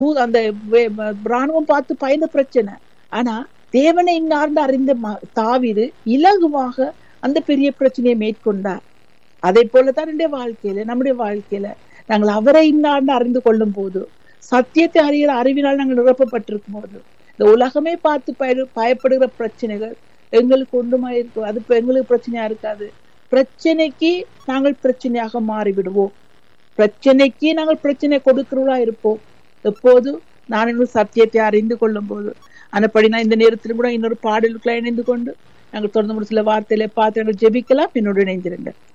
பூ- அந்த வே- வ- ராணுவம் பார்த்து பயந்த பிரச்சனை ஆனா தேவனை இன்னார்ந்து அறிந்த ம- தாவீது இலகுவாக அந்த பெரிய பிரச்சனையை மேற்கொண்டார் அதை போலதான் என்னுடைய வாழ்க்கையில நம்முடைய வாழ்க்கையில நாங்கள் அவரை இன்னார்ந்து அறிந்து கொள்ளும் போது சத்தியத்தை அறிகிற அறிவினால் நாங்கள் நிரப்பப்பட்டிருக்கும் போது இந்த உலகமே பார்த்து பய பயப்படுகிற பிரச்சனைகள் எங்களுக்கு ஒன்றுமா இருக்கும் அது இப்ப எங்களுக்கு பிரச்சனையா இருக்காது பிரச்சனைக்கு நாங்கள் பிரச்சனையாக மாறிவிடுவோம் பிரச்சனைக்கு நாங்கள் பிரச்சனை கொடுக்கிறவர்களா இருப்போம் எப்போது நான் இன்னும் சத்தியத்தை அறிந்து கொள்ளும் போது அந்தபடி நான் இந்த நேரத்திலும் கூட இன்னொரு பாடலுக்குள்ள இணைந்து கொண்டு நாங்கள் தொடர்ந்து ஒரு சில வார்த்தையில பார்த்து நாங்கள் ஜெபிக்கலாம் என்னோடு இணைந்திருங்க